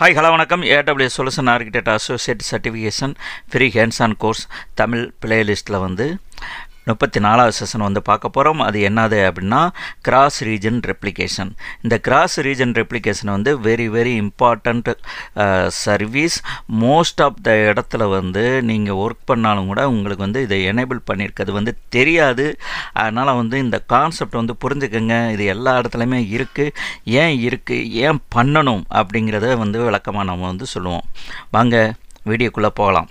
hi hello வணக்கம் AWS solution architect associate certification free hands on course Tamil பிளேலிஸ்ட்டில் வந்து முப்பத்தி நாலாவது செஷன் வந்து பார்க்க போகிறோம் அது என்னது அப்படின்னா கிராஸ் ரீஜன் ரெப்ளிகேஷன் இந்த கிராஸ் ரீஜன் ரெப்ளிகேஷன் வந்து very very important service most of the இடத்துல வந்து நீங்கள் ஒர்க் பண்ணாலும் கூட உங்களுக்கு வந்து இதை எனேபிள் பண்ணியிருக்கிறது வந்து தெரியாது அதனால் வந்து இந்த கான்செப்ட் வந்து புரிஞ்சுக்கங்க இது எல்லா இடத்துலையுமே இருக்குது ஏன் இருக்குது ஏன் பண்ணணும் அப்படிங்கிறத வந்து விளக்கமாக நம்ம வந்து சொல்லுவோம் வாங்க வீடியோக்குள்ளே போகலாம்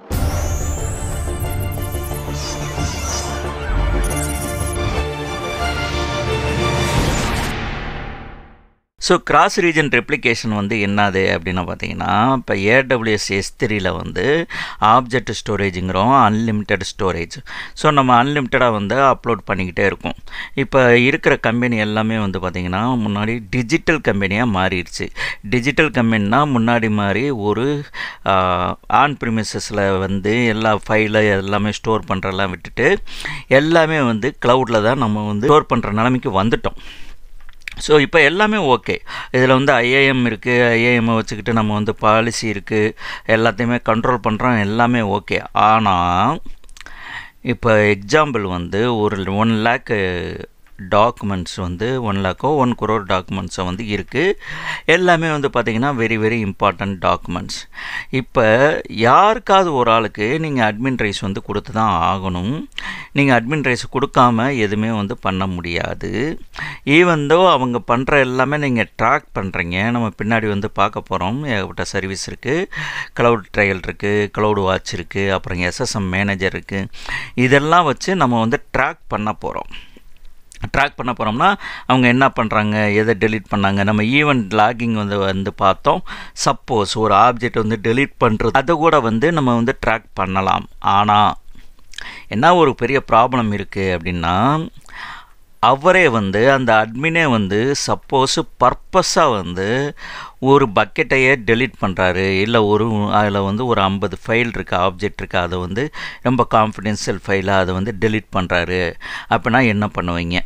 ஸோ கிராஸ் ரீஜன் ரெப்ளிகேஷன் வந்து என்னது அப்படின்னு பார்த்தீங்கன்னா இப்போ ஏடபிள்யூஎஸ் எஸ் த்ரீயில் வந்து ஆப்ஜெக்ட் ஸ்டோரேஜுங்கிறோம் அன்லிமிட்டெட் ஸ்டோரேஜ் ஸோ நம்ம அன்லிமிட்டடாக வந்து அப்லோட் பண்ணிக்கிட்டே இருக்கோம் இப்போ இருக்கிற கம்பெனி எல்லாமே வந்து பார்த்திங்கன்னா முன்னாடி டிஜிட்டல் கம்பெனியாக மாறிடுச்சு டிஜிட்டல் கம்பெனினா முன்னாடி மாதிரி ஒரு ஆன் ப்ரிமிசஸில் வந்து எல்லா ஃபைலை எல்லாமே ஸ்டோர் பண்ணுறதெல்லாம் விட்டுட்டு எல்லாமே வந்து க்ளவுடில் தான் நம்ம வந்து ஸ்டோர் பண்ணுற நிலைமைக்கு வந்துட்டோம் ஸோ இப்போ எல்லாமே ஓகே இதில் வந்து ஐஏஎம் இருக்குது ஐஏஎம்மை வச்சுக்கிட்டு நம்ம வந்து பாலிசி இருக்குது எல்லாத்தையுமே கண்ட்ரோல் பண்ணுறோம் எல்லாமே ஓகே ஆனால் இப்போ எக்ஸாம்பிள் வந்து ஒரு ஒன் லேக்கு டாக்குமெண்ட்ஸ் வந்து ஒன் லேக்கோ ஒன் குரோர் டாக்குமெண்ட்ஸை வந்து இருக்குது எல்லாமே வந்து பார்த்திங்கன்னா வெரி வெரி இம்பார்ட்டண்ட் டாக்குமெண்ட்ஸ் இப்போ யாருக்காவது ஒரு ஆளுக்கு நீங்கள் அட்மின் ரைஸ் வந்து கொடுத்து தான் ஆகணும் நீங்கள் அட்மின் ரைஸ் கொடுக்காம எதுவுமே வந்து பண்ண முடியாது ஈவன் தோ அவங்க பண்ணுற எல்லாமே நீங்கள் ட்ராக் பண்ணுறீங்க நம்ம பின்னாடி வந்து பார்க்க போகிறோம் ஏகப்பட்ட சர்வீஸ் இருக்குது க்ளவுட் ட்ரையல் இருக்குது க்ளவுட் வாட்ச் இருக்குது அப்புறம் எஸ்எஸ்எம் மேனேஜர் இருக்குது இதெல்லாம் வச்சு நம்ம வந்து ட்ராக் பண்ண போகிறோம் ட்ராக் பண்ண போகிறோம்னா அவங்க என்ன பண்ணுறாங்க எதை டெலீட் பண்ணாங்க நம்ம ஈவெண்ட் லாகிங் வந்து வந்து பார்த்தோம் சப்போஸ் ஒரு ஆப்ஜெக்ட் வந்து டெலீட் பண்ணுறது அதை கூட வந்து நம்ம வந்து ட்ராக் பண்ணலாம் ஆனால் என்ன ஒரு பெரிய ப்ராப்ளம் இருக்குது அப்படின்னா அவரே வந்து அந்த அட்மினே வந்து சப்போஸ் பர்பஸாக வந்து ஒரு பக்கெட்டையே டெலீட் பண்ணுறாரு இல்லை ஒரு அதில் வந்து ஒரு ஐம்பது ஃபைல் இருக்குது ஆப்ஜெக்ட் இருக்குது அதை வந்து ரொம்ப கான்ஃபிடென்ஷியல் ஃபைலாக அதை வந்து டெலீட் பண்ணுறாரு அப்படின்னா என்ன பண்ணுவீங்க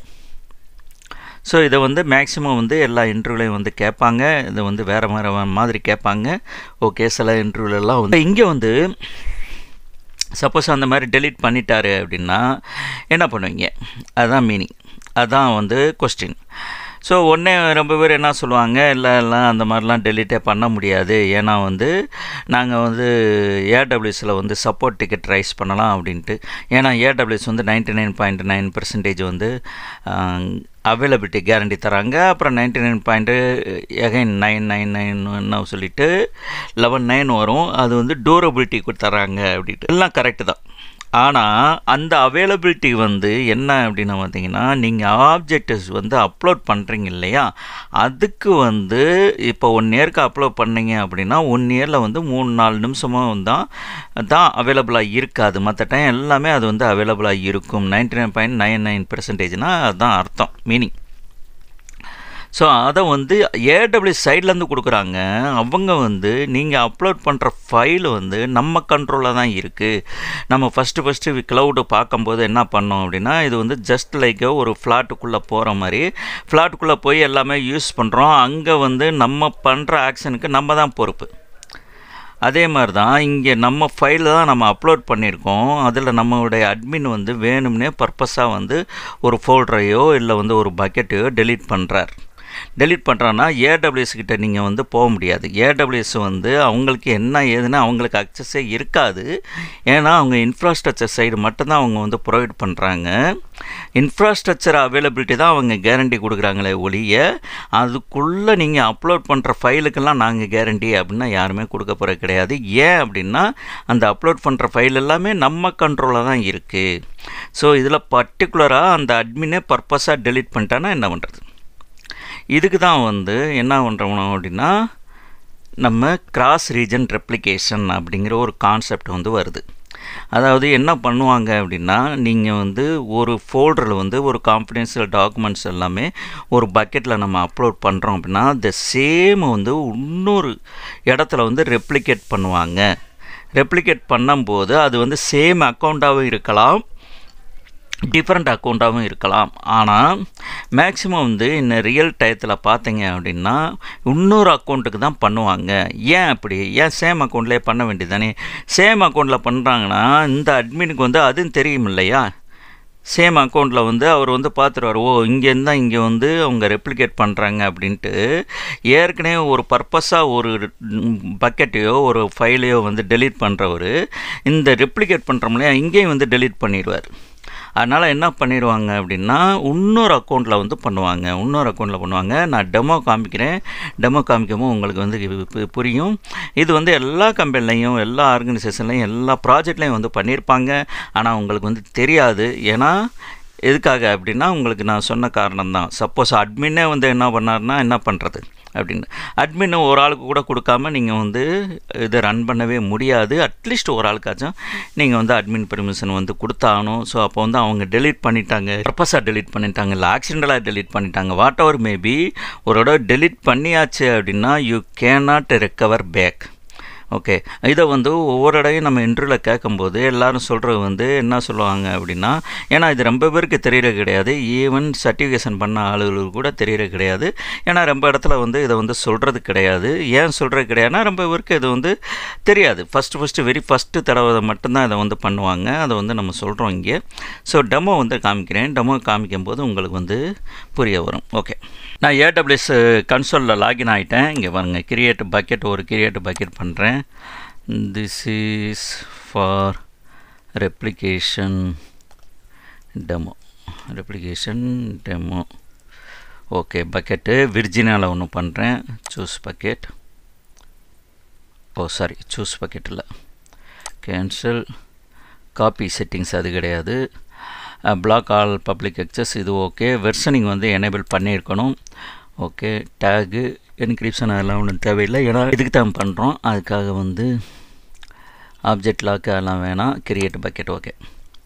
ஸோ இதை வந்து மேக்ஸிமம் வந்து எல்லா இன்டர்வியூலையும் வந்து கேட்பாங்க இதை வந்து வேறு வேறு மாதிரி கேட்பாங்க ஓகே சில இன்டர்வியூலெலாம் வந்து இங்கே வந்து சப்போஸ் அந்த மாதிரி டெலீட் பண்ணிட்டாரு அப்படின்னா என்ன பண்ணுவீங்க அதுதான் மீனிங் அதுதான் வந்து கொஸ்டின் ஸோ உடனே ரொம்ப பேர் என்ன சொல்லுவாங்க இல்லை எல்லாம் அந்த மாதிரிலாம் டெலிட்டே பண்ண முடியாது ஏன்னா வந்து நாங்கள் வந்து ஏடபிள்யூஸில் வந்து சப்போர்ட் டிக்கெட் ரைஸ் பண்ணலாம் அப்படின்ட்டு ஏன்னா ஏடபிள்யூஎஸ் வந்து ninety nine point nine percentage வந்து அவைலபிலிட்டி கேரண்டி தராங்க அப்புறம் ninety nine point again nine nine nine சொல்லிட்டு லெவன் நைன் வரும் அது வந்து டூரபிலிட்டி தராங்க அப்படின்ட்டு எல்லாம் கரெக்டு தான் ஆனால் அந்த அவைலபிலிட்டி வந்து என்ன அப்படின்னு பார்த்தீங்கன்னா நீங்கள் ஆப்ஜெக்ட்ஸ் வந்து அப்லோட் பண்ணுறீங்க இல்லையா அதுக்கு வந்து இப்போ ஒன் இயருக்கு அப்லோட் பண்ணீங்க அப்படின்னா ஒன் இயரில் வந்து மூணு நாலு நிமிஷமும் தான் தான் அவைலபிளாக இருக்காது மற்ற டைம் எல்லாமே அது வந்து அவைலபிளாக இருக்கும் ninety nine point nine nine பெர்சன்டேஜ்னால் அதுதான் அர்த்தம் மீனிங் ஸோ அதை வந்து ஏடபிள்யூ சைட்லேருந்து கொடுக்குறாங்க அவங்க வந்து நீங்கள் அப்லோட் பண்ணுற ஃபைல் வந்து நம்ம கண்ட்ரோலில் தான் இருக்குது நம்ம ஃபஸ்ட்டு ஃபஸ்ட்டு க்ளவுடு பார்க்கும்போது என்ன பண்ணோம் அப்படின்னா இது வந்து ஜஸ்ட் லைக் ஒரு ஃப்ளாட்டுக்குள்ளே போகிற மாதிரி ஃப்ளாட்டுக்குள்ளே போய் எல்லாமே யூஸ் பண்ணுறோம் அங்கே வந்து நம்ம பண்ணுற ஆக்ஷனுக்கு நம்ம தான் பொறுப்பு அதே மாதிரி தான் இங்கே நம்ம ஃபைலில் தான் நம்ம அப்லோட் பண்ணியிருக்கோம் அதில் நம்மளுடைய அட்மின் வந்து வேணும்னே பர்பஸாக வந்து ஒரு ஃபோல்டரையோ இல்லை வந்து ஒரு பக்கெட்டையோ டெலீட் பண்ணுறார் டெலிட் பண்ணுறான்னா ஏடபிள்யூஎஸ் கிட்ட நீங்கள் வந்து போக முடியாது ஏடபிள்யூஎஸ் வந்து அவங்களுக்கு என்ன ஏதுன்னு அவங்களுக்கு அக்சஸே இருக்காது ஏன்னா அவங்க இன்ஃப்ராஸ்ட்ரக்சர் சைடு மட்டும்தான் அவங்க வந்து ப்ரொவைட் பண்ணுறாங்க இன்ஃப்ராஸ்ட்ரக்சர் அவைலபிலிட்டி தான் அவங்க கேரண்டி கொடுக்குறாங்களே ஒழிய அதுக்குள்ளே நீங்கள் அப்லோட் பண்ணுற ஃபைலுக்கெல்லாம் நாங்கள் கேரண்டி அப்படின்னா யாருமே கொடுக்க போகிற கிடையாது ஏன் அப்படின்னா அந்த அப்லோட் பண்ணுற ஃபைல் எல்லாமே நம்ம கண்ட்ரோலில் தான் இருக்குது ஸோ இதில் பர்டிகுலராக அந்த அட்மினே பர்பஸாக டெலிட் பண்ணிட்டான்னா என்ன பண்ணுறது இதுக்கு தான் வந்து என்ன பண்ணுறோம் அப்படின்னா நம்ம கிராஸ் ரீஜன் ரெப்ளிகேஷன் அப்படிங்கிற ஒரு கான்செப்ட் வந்து வருது அதாவது என்ன பண்ணுவாங்க அப்படின்னா நீங்கள் வந்து ஒரு ஃபோல்டரில் வந்து ஒரு கான்ஃபிடென்ஷியல் டாக்குமெண்ட்ஸ் எல்லாமே ஒரு பக்கெட்டில் நம்ம அப்லோட் பண்ணுறோம் அப்படின்னா த சேம் வந்து இன்னொரு இடத்துல வந்து ரெப்ளிகேட் பண்ணுவாங்க ரெப்ளிகேட் பண்ணும்போது அது வந்து சேம் அக்கௌண்ட்டாகவும் இருக்கலாம் டிஃப்ரெண்ட் அக்கௌண்ட்டாகவும் இருக்கலாம் ஆனால் மேக்ஸிமம் வந்து இன்னும் ரியல் டயத்தில் பார்த்தீங்க அப்படின்னா இன்னொரு அக்கௌண்ட்டுக்கு தான் பண்ணுவாங்க ஏன் அப்படி ஏன் சேம் அக்கௌண்ட்லேயே பண்ண வேண்டியதானே சேம் அக்கௌண்ட்டில் பண்ணுறாங்கன்னா இந்த அட்மினுக்கு வந்து அதுவும் தெரியும் இல்லையா சேம் அக்கௌண்ட்டில் வந்து அவர் வந்து பார்த்துருவார் ஓ இங்கேருந்து தான் இங்கே வந்து அவங்க ரெப்ளிகேட் பண்ணுறாங்க அப்படின்ட்டு ஏற்கனவே ஒரு பர்பஸாக ஒரு பக்கெட்டையோ ஒரு ஃபைலையோ வந்து டெலீட் பண்ணுறவர் இந்த ரெப்ளிகேட் பண்ணுறோம்லையா இங்கேயும் வந்து டெலீட் பண்ணிடுவார் அதனால் என்ன பண்ணிடுவாங்க அப்படின்னா இன்னொரு அக்கௌண்ட்டில் வந்து பண்ணுவாங்க இன்னொரு அக்கௌண்ட்டில் பண்ணுவாங்க நான் டெமோ காமிக்கிறேன் டெமோ காமிக்கவும் உங்களுக்கு வந்து இது பு- புரியும் இது வந்து எல்லா கம்பெனிலையும் எல்லா ஆர்கனைசேஷன்லையும் எல்லா ப்ராஜெக்ட்லையும் வந்து பண்ணியிருப்பாங்க ஆனால் உங்களுக்கு வந்து தெரியாது ஏன்னா எதுக்காக அப்படின்னா உங்களுக்கு நான் சொன்ன காரணம் தான் சப்போஸ் அட்மின்னே வந்து என்ன பண்ணாருன்னா என்ன பண்ணுறது அப்படின்னு அட்மின் ஒரு ஆளுக்கு கூட கொடுக்காம நீங்கள் வந்து இதை ரன் பண்ணவே முடியாது அட்லீஸ்ட் ஒரு ஆளுக்காச்சும் நீங்கள் வந்து அட்மின் பெர்மிஷன் வந்து கொடுத்தாகணும் ஸோ அப்போ வந்து அவங்க டெலீட் பண்ணிட்டாங்க பர்பஸாக டெலீட் பண்ணிட்டாங்க இல்லை ஆக்சிடென்டலாக டெலீட் பண்ணிட்டாங்க வாட் எவர் மேபி ஒரு தடவை டெலீட் பண்ணியாச்சு அப்படின்னா you cannot recover back okay இதை வந்து ஒவ்வொரு இடையும் நம்ம இன்டர்வியூவில் கேட்கும்போது எல்லாரும் சொல்கிறது வந்து என்ன சொல்லுவாங்க அப்படின்னா ஏன்னா இது ரொம்ப பேருக்கு தெரியறது கிடையாது ஈவன் சர்டிஃபிகேஷன் பண்ண ஆளுகளுக்கு கூட தெரியறது கிடையாது ஏன்னா ரொம்ப இடத்துல வந்து இதை வந்து சொல்கிறது கிடையாது ஏன் சொல்கிறது கிடையாதுன்னா ரொம்ப பேருக்கு இது வந்து தெரியாது ஃபஸ்ட்டு ஃபஸ்ட்டு வெரி ஃபஸ்ட்டு தடவை மட்டும்தான் இதை வந்து பண்ணுவாங்க அதை வந்து நம்ம சொல்கிறோம் இங்கே ஸோ டெமோ வந்து காமிக்கிறேன் டெமோ காமிக்கும் போது உங்களுக்கு வந்து புரிய வரும் ஓகே நான் ஏடபிள்யூஎஸ் கன்சோலில் லாகின் ஆகிட்டேன் இங்கே பாருங்க கிரியேட் பக்கெட் ஒரு கிரியேட் பக்கெட் பண்ணுறேன் this is for replication demo replication demo okay bucket விர்ஜினாவில் ஒன்று பண்ணுறேன் choose bucket oh sorry choose bucket இல்லை கேன்சல் காப்பி செட்டிங்ஸ் அது கிடையாது பிளாக் ஆல் பப்ளிக் அக்சஸ் இது ஓகே வெர்சனிங் வந்து எனேபிள் பண்ணியிருக்கணும் ஓகே டேகு என்கிரிப்ஷன் அதெல்லாம் ஒன்றும் தேவையில்லை ஏன்னா இதுக்கு தான் பண்ணுறோம் அதுக்காக வந்து ஆப்ஜெக்ட் லாக் அதெல்லாம் வேணாம் கிரியேட் பக்கெட் ஓகே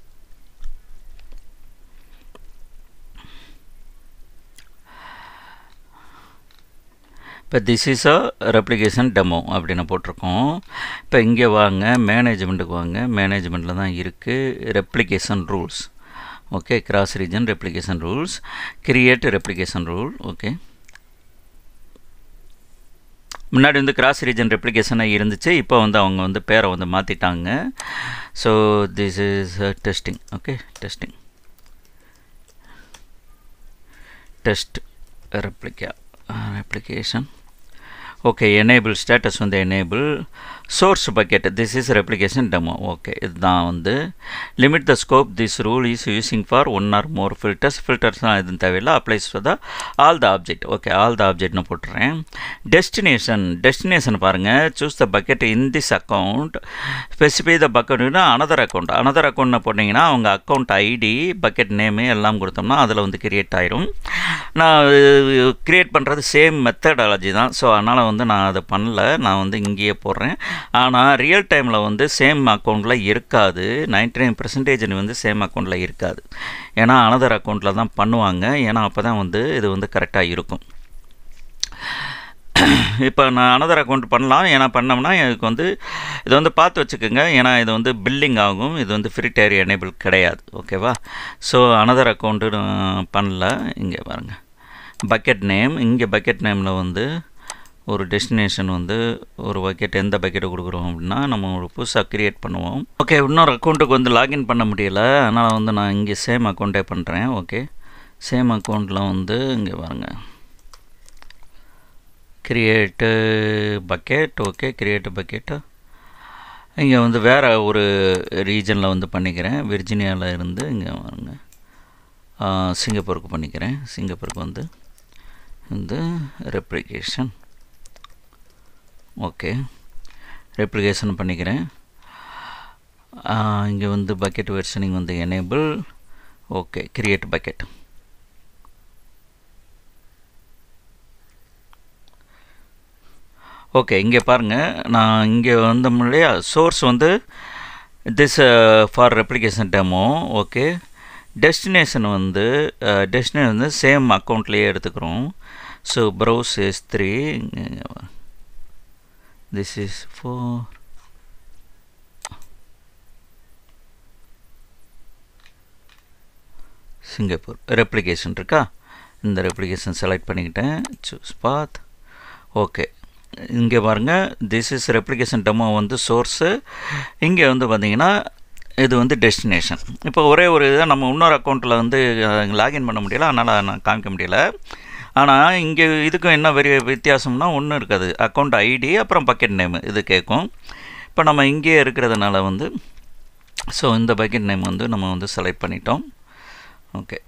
இப்போ this is a replication demo அப்படின்னு போட்டிருக்கோம் இப்போ இங்கே வாங்க மேனேஜ்மெண்ட்டுக்கு வாங்க மேனேஜ்மெண்ட்டில் தான் இருக்குது replication rules okay cross region replication rules create replication rule okay முன்னாடி வந்து கிராஸ் ரீஜன் ரெப்ளிகேஷனாக இருந்துச்சு இப்போ வந்து அவங்க வந்து பேரை வந்து மாற்றிட்டாங்க so this is testing okay testing test replica replication okay enable status வந்து enable source bucket this is replication demo okay இதுதான் வந்து limit the scope this rule is using for one or more filters ஃபில்டர்ஸ்லாம் எதுவும் தேவையில்லை applies for the all the object okay all the ஆப்ஜெக்ட்னு போட்டுறேன் destination destination பாருங்கள் choose the bucket in this account specify the பக்கெட்னா another account another அக்கௌண்ட்னு போட்டிங்கன்னா அவங்க அக்கௌண்ட் ஐடி பக்கெட் நேமு எல்லாம் கொடுத்தோம்னா அதில் வந்து கிரியேட் ஆயிரும் நான் க்ரியேட் பண்ணுறது சேம் மெத்தடாலஜி தான் ஸோ அதனால் வந்து நான் அதை பண்ணல நான் வந்து இங்கேயே போடுறேன் ஆனால் ரியல் டைமில் வந்து சேம் அக்கௌண்ட்டில் இருக்காது நைன்டி நைன் பர்சன்டேஜ் வந்து சேம் அக்கௌண்ட்டில் இருக்காது ஏன்னா அனதர் அக்கௌண்ட்டில் தான் பண்ணுவாங்க ஏன்னா அப்போ தான் வந்து இது வந்து கரெக்டாக இருக்கும் இப்போ நான் அனதர் அக்கௌண்ட் பண்ணலாம் ஏன்னா பண்ணோம்னா எனக்கு வந்து இதை வந்து பார்த்து வச்சுக்கோங்க ஏன்னா இது வந்து பில்லிங் ஆகும் இது வந்து ஃப்ரீ டயர் எனேபிள் கிடையாது ஓகேவா ஸோ அனதர் அக்கௌண்ட்டு பண்ணல இங்கே பாருங்கள் பக்கெட் நேம் இங்கே பக்கெட் நேமில் வந்து ஒரு டெஸ்டினேஷன் வந்து ஒரு பக்கெட் எந்த பக்கெட்டை கொடுக்குறோம் அப்படின்னா நம்ம ஒரு புதுசாக க்ரியேட் பண்ணுவோம் ஓகே இன்னொரு அக்கௌண்ட்டுக்கு வந்து லாகின் பண்ண முடியல அதனால் வந்து நான் இங்கே சேம் அக்கௌண்ட்டே பண்ணுறேன் ஓகே சேம் அக்கௌண்ட்டில் வந்து இங்கே பாருங்கள் create bucket okay create bucket இங்கே வந்து வேறு ஒரு ரீஜனில் வந்து பண்ணிக்கிறேன் விர்ஜினியாவில் இருந்து இங்கே வாங்க சிங்கப்பூருக்கு பண்ணிக்கிறேன் சிங்கப்பூருக்கு வந்து வந்து ரெப்ளிகேஷன் ஓகே ரெப்ளிகேஷன் பண்ணிக்கிறேன் இங்கே வந்து பக்கெட் வெர்ஷனிங் வந்து enable okay create bucket okay இங்கே பாருங்கள் நான் இங்கே வந்தோம் இல்லையா சோர்ஸ் வந்து this for replication demo okay destination வந்து டெஸ்டினேஷன் வந்து சேம் அக்கௌண்ட்லேயே எடுத்துக்கிறோம் so browse S three this is for Singapore replication இருக்கா இந்த ரெப்ளிகேஷன் செலக்ட் பண்ணிக்கிட்டேன் சூஸ் பாத் ஓகே இங்கே பாருங்கள் திஸ் இஸ் ரெப்ளிகேஷன் டெமோ வந்து சோர்ஸு இங்கே வந்து பார்த்தீங்கன்னா இது வந்து டெஸ்டினேஷன் இப்போ ஒரே ஒரு இதை நம்ம இன்னொரு அக்கௌண்ட்டில் வந்து லாகின் பண்ண முடியல அதனால் நான் காமிக்க முடியல ஆனால் இங்கே இதுக்கும் என்ன பெரிய வித்தியாசம்னா ஒன்றும் இருக்காது அக்கௌண்ட் ஐடி அப்புறம் பக்கெட் நேமு இது கேட்கும் இப்போ நம்ம இங்கேயே இருக்கிறதுனால வந்து ஸோ இந்த பக்கெட் நேம் வந்து நம்ம வந்து செலக்ட் பண்ணிட்டோம் ஓகே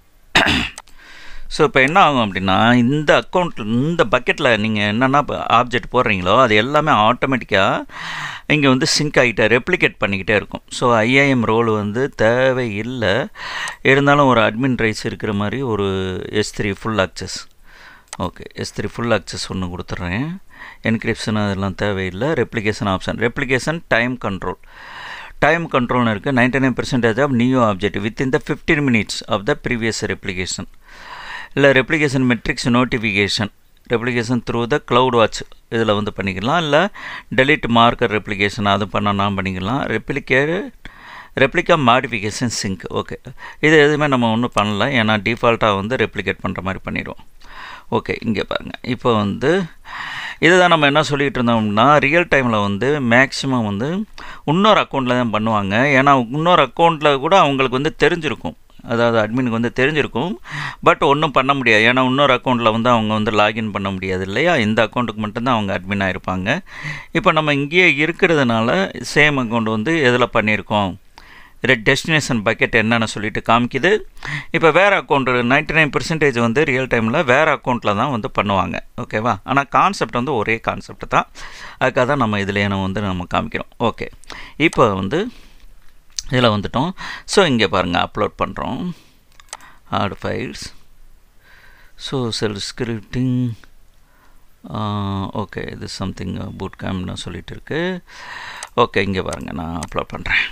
ஸோ இப்போ என்ன ஆகும் அப்படின்னா இந்த அக்கௌண்ட் இந்த பக்கெட்டில் நீங்கள் என்னென்ன ஆப்ஜெக்ட் போடுறீங்களோ அது எல்லாமே ஆட்டோமேட்டிக்காக இங்கே வந்து சிங்க் ஆகிட்ட ரெப்ளிகேட் பண்ணிக்கிட்டே இருக்கும் ஸோ ஐஏஎம் ரோல் வந்து தேவையில்லை இருந்தாலும் ஒரு அட்மின் ரைட்ஸ் இருக்கிற மாதிரி ஒரு S three full access okay S three full access ஒன்று கொடுத்துட்றேன் என்கிரிப்ஷன் அதெல்லாம் தேவையில்லை replication option replication time control time கண்ட்ரோல்னு இருக்குது ninety nine percentage of new object within the fifteen minutes of the previous replication இல்லை replication metrics notification replication through the cloud watch இதில் வந்து பண்ணிக்கலாம் இல்லை டெலிட் மார்க்கர் ரெப்ளிகேஷன் அது பண்ணனா பண்ணிக்கலாம் replicate replica modification sync okay இது எதுவுமே நம்ம ஒன்றும் பண்ணல ஏன்னா டிஃபால்ட்டாக வந்து ரெப்ளிகேட் பண்ணுற மாதிரி பண்ணிடுவோம் ஓகே இங்கே பாருங்கள் இப்போ வந்து இதுதான் நம்ம என்ன சொல்லிகிட்டு இருந்தோம்னா ரியல் டைமில் வந்து மேக்ஸிமம் வந்து இன்னொரு அக்கௌண்ட்டில் தான் பண்ணுவாங்க ஏன்னா இன்னொரு அக்கௌண்ட்டில் கூட அவங்களுக்கு வந்து தெரிஞ்சிருக்கும் அதாவது அட்மினுக்கு வந்து தெரிஞ்சிருக்கும் பட் ஒன்றும் பண்ண முடியாது ஏன்னா இன்னொரு அக்கௌண்ட்டில் வந்து அவங்க வந்து லாகின் பண்ண முடியாது இல்லையா இந்த அக்கௌண்ட்டுக்கு மட்டும்தான் அவங்க அட்மினாக இருப்பாங்க இப்போ நம்ம இங்கேயே இருக்கிறதுனால சேம் அக்கௌண்ட் வந்து எதில் பண்ணியிருக்கோம் ரெட் டெஸ்டினேஷன் பக்கெட் என்னென்னு சொல்லிட்டு காமிக்குது இப்போ வேறு அக்கௌண்ட் நைன்டி நைன் பர்சன்டேஜ் வந்து ரியல் டைமில் வேறு அக்கௌண்ட்டில் தான் வந்து பண்ணுவாங்க ஓகேவா ஆனால் கான்செப்ட் வந்து ஒரே கான்செப்ட் தான் அதுக்காக தான் நம்ம இதில் நம்ம வந்து நம்ம காமிக்கிறோம் ஓகே இப்போ வந்து இதில் வந்துட்டோம் ஸோ இங்கே பாருங்கள் அப்லோட் பண்ணுறோம் add files so cell scripting okay இது சம்திங் பூட் கேம்னு சொல்லிட்டு இருக்கு ஓகே இங்கே பாருங்கள் நான் அப்லோட் பண்ணுறேன்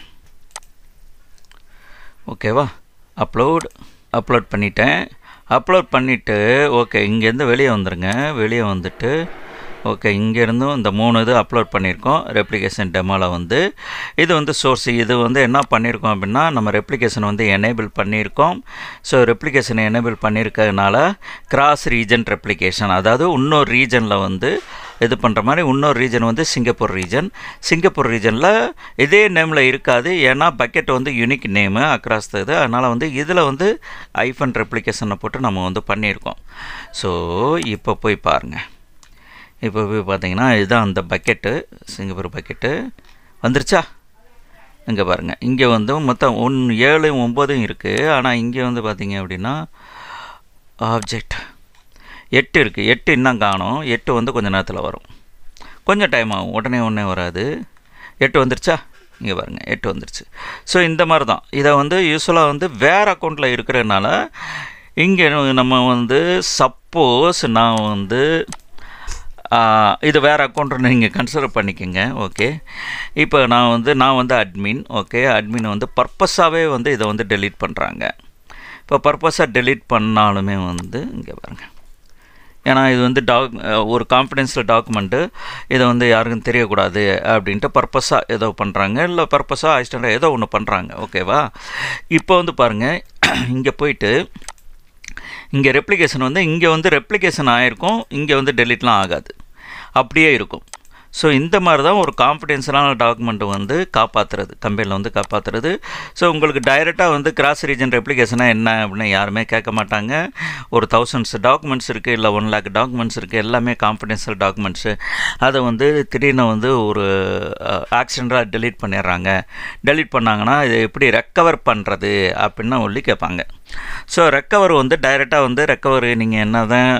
ஓகேவா அப்லோட் அப்லோட் பண்ணிட்டேன் அப்லோட் பண்ணிவிட்டு ஓகே இங்கேருந்து வெளியே வந்துடுங்க வெளியே வந்துட்டு ஓகே இங்கேருந்தும் இந்த மூணு இது அப்லோட் பண்ணியிருக்கோம் ரெப்ளிகேஷன் டெமோவில் வந்து இது வந்து சோர்ஸ் இது வந்து என்ன பண்ணியிருக்கோம் அப்படின்னா நம்ம ரெப்ளிகேஷன் வந்து எனேபிள் பண்ணியிருக்கோம் ஸோ ரெப்ளிகேஷனை எனேபிள் பண்ணியிருக்கிறதுனால கிராஸ் ரீஜன் ரெப்ளிகேஷன் அதாவது இன்னொரு ரீஜனில் வந்து இது பண்ணுற மாதிரி இன்னொரு ரீஜன் வந்து சிங்கப்பூர் ரீஜன் சிங்கப்பூர் ரீஜனில் இதே நேமில் இருக்காது ஏன்னா பக்கெட் வந்து யூனிக் நேமு அக்ராஸ் இது அதனால் வந்து இதில் வந்து ஐஃபன் ரெப்ளிகேஷனை போட்டு நம்ம வந்து பண்ணியிருக்கோம் ஸோ இப்போ போய் பாருங்கள் இப்போ போய் பார்த்தீங்கன்னா இதுதான் அந்த பக்கெட்டு சிங்கப்பூர் பக்கெட்டு வந்துருச்சா இங்கே பாருங்கள் இங்கே வந்து மொத்தம் ஒன் ஏழு ஒம்பதும் இருக்குது ஆனால் இங்கே வந்து பார்த்தீங்க அப்படின்னா ஆப்ஜெக்ட் எட்டு இருக்குது எட்டு இன்னும் காணும் எட்டு வந்து கொஞ்சம் நேரத்தில் வரும் கொஞ்சம் டைம் ஆகும் உடனே உடனே வராது எட்டு வந்துருச்சா இங்கே பாருங்கள் எட்டு வந்துருச்சு ஸோ இந்த மாதிரி தான் இதை வந்து யூஸ்வலாக வந்து வேறு அக்கௌண்ட்டில் இருக்கிறதுனால இங்கே நம்ம வந்து சப்போஸ் நான் வந்து இது வேறு அக்கௌண்ட்டு நீங்கள் கன்சிடர் பண்ணிக்கோங்க ஓகே இப்போ நான் வந்து நான் வந்து அட்மின் ஓகே அட்மின் வந்து பர்பஸாகவே வந்து இதை வந்து டெலீட் பண்ணுறாங்க இப்போ பர்பஸாக டெலீட் பண்ணாலுமே வந்து இங்கே பாருங்கள் ஏன்னா இது வந்து டாக் ஒரு கான்ஃபிடென்ஷியல் டாக்குமெண்ட்டு இதை வந்து யாருக்கும் தெரியக்கூடாது அப்படின்ட்டு பர்பஸாக ஏதோ பண்ணுறாங்க இல்லை பர்பஸாக அசிஸ்டண்ட்டாக ஏதோ ஒன்று பண்ணுறாங்க ஓகேவா இப்போ வந்து பாருங்கள் இங்கே போயிட்டு இங்கே ரெப்ளிகேஷன் வந்து இங்கே வந்து ரெப்ளிகேஷன் ஆகிருக்கும் இங்கே வந்து டெலிட்லாம் ஆகாது அப்படியே இருக்கும் ஸோ இந்த மாதிரி தான் ஒரு கான்ஃபிடென்ஷியலான டாக்குமெண்ட்டை வந்து காப்பாற்றுறது கம்பெனியில் வந்து காப்பாற்றுறது ஸோ உங்களுக்கு டைரெக்டாக வந்து கிராஸ் ரீஜன் ரெப்ளிகேஷனாக என்ன அப்படின்னு யாருமே கேட்க மாட்டாங்க ஒரு தௌசண்ட்ஸ் டாக்குமெண்ட்ஸ் இருக்குது இல்லை ஒன் லேக் டாக்குமெண்ட்ஸ் இருக்குது எல்லாமே கான்ஃபிடென்ஷியல் டாக்குமெண்ட்ஸு அதை வந்து திடீர்னு வந்து ஒரு ஆக்சிடெண்ட்டாக டெலீட் பண்ணிடுறாங்க டெலீட் பண்ணாங்கன்னா இதை எப்படி ரெக்கவர் பண்ணுறது அப்படின்னு சொல்லி கேட்பாங்க ஸோ ரெக்கவர் வந்து டைரெக்டாக வந்து ரெக்கவர் நீங்கள் என்ன தான்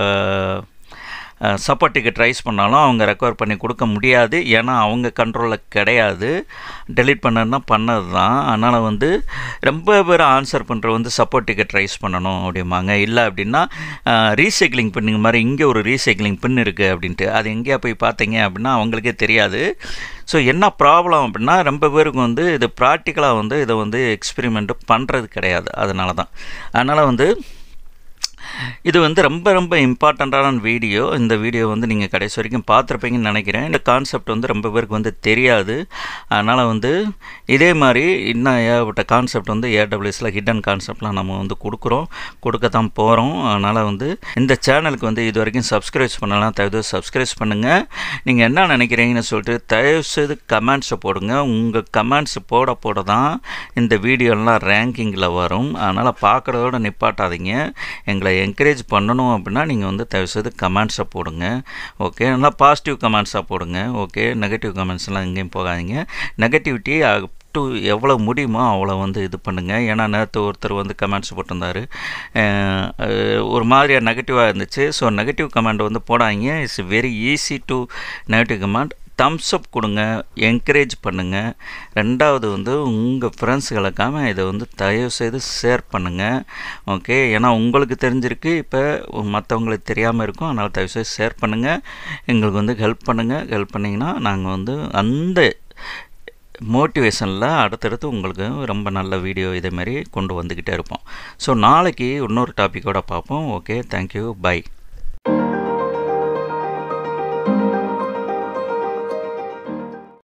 சப்போர்ட் டிக்கெட் ரைஸ் பண்ணாலும் அவங்க ரெக்கவர் பண்ணி கொடுக்க முடியாது ஏன்னா அவங்க கண்ட்ரோலில் கிடையாது டெலிட் பண்ணனா பண்ணது தான் அதனால் வந்து ரொம்ப பேர் ஆன்சர் பண்ணுற வந்து சப்போர்ட் டிக்கெட் ரைஸ் பண்ணணும் அப்படிம்பாங்க இல்லை அப்படின்னா ரீசைக்ளிங் பின்னுங்க மாதிரி இங்கே ஒரு ரீசைக்ளிங் பின் இருக்குது அப்படின்ட்டு அது எங்கேயா போய் பார்த்தீங்க அப்படின்னா அவங்களுக்கே தெரியாது ஸோ என்ன ப்ராப்ளம் அப்படின்னா ரொம்ப பேருக்கு வந்து இது ப்ராக்டிக்கலாக வந்து இதை வந்து எக்ஸ்பெரிமெண்ட்டு பண்ணுறது கிடையாது அதனால தான் அதனால் வந்து இது வந்து ரொம்ப ரொம்ப இம்பார்ட்டண்ட்டான வீடியோ இந்த வீடியோ வந்து நீங்கள் கடைசி வரைக்கும் பார்த்துருப்பீங்கன்னு நினைக்கிறேன் இந்த கான்செப்ட் வந்து ரொம்ப பேருக்கு வந்து தெரியாது அதனால் வந்து இதே மாதிரி இன்னும் ஏகப்பட்ட கான்செப்ட் வந்து ஏடபிள்யூஸில் ஹிடன் கான்செப்ட்லாம் நம்ம வந்து கொடுக்குறோம் கொடுக்க தான் போகிறோம் அதனால் வந்து இந்த சேனலுக்கு வந்து இது வரைக்கும் சப்ஸ்கிரைப் பண்ணலாம் தயவு சப்ஸ்கிரைப் பண்ணுங்கள் நீங்கள் என்ன நினைக்கிறீங்கன்னு சொல்லிட்டு தயவுசெய்து கமெண்ட்ஸை போடுங்க உங்கள் கமெண்ட்ஸ் போட போட தான் இந்த வீடியோலாம் ரேங்கிங்கில் வரும் அதனால் பார்க்குறதோட நிப்பாட்டாதீங்க எங்களை என்கரேஜ் பண்ணணும் அப்படின்னா நீங்கள் வந்து தயவுசெய்து கமெண்ட்ஸை போடுங்க ஓகே நல்லா பாசிட்டிவ் கமெண்ட்ஸாக போடுங்க ஓகே நெகட்டிவ் கமெண்ட்ஸ்லாம் எங்கேயும் போகாதீங்க நெகட்டிவிட்டி டு எவ்வளோ முடியுமோ அவ்வளோ வந்து இது பண்ணுங்கள் ஏன்னா நேற்று ஒருத்தர் வந்து கமெண்ட்ஸ் போட்டிருந்தாரு ஒரு மாதிரியாக நெகட்டிவாக இருந்துச்சு ஸோ நெகட்டிவ் கமெண்ட் வந்து போடாதீங்க it's very easy to negative comment thumbs up கொடுங்க என்கரேஜ் பண்ணுங்கள் ரெண்டாவது வந்து உங்கள் ஃப்ரெண்ட்ஸுகளுக்காக இதை வந்து தயவு செய்து ஷேர் பண்ணுங்கள் ஓகே ஏன்னா உங்களுக்கு தெரிஞ்சிருக்கு இப்போ மற்றவங்களுக்கு தெரியாமல் இருக்கும் அதனால் தயவு செய்து ஷேர் பண்ணுங்கள் எங்களுக்கு வந்து ஹெல்ப் பண்ணுங்கள் ஹெல்ப் பண்ணிங்கன்னா நாங்கள் வந்து அந்த மோட்டிவேஷனில் அடுத்தடுத்து உங்களுக்கு ரொம்ப நல்ல வீடியோ இதேமாரி கொண்டு வந்துக்கிட்டே இருப்போம் ஸோ நாளைக்கு இன்னொரு டாப்பிக்கோடு பார்ப்போம் ஓகே தேங்க்யூ பை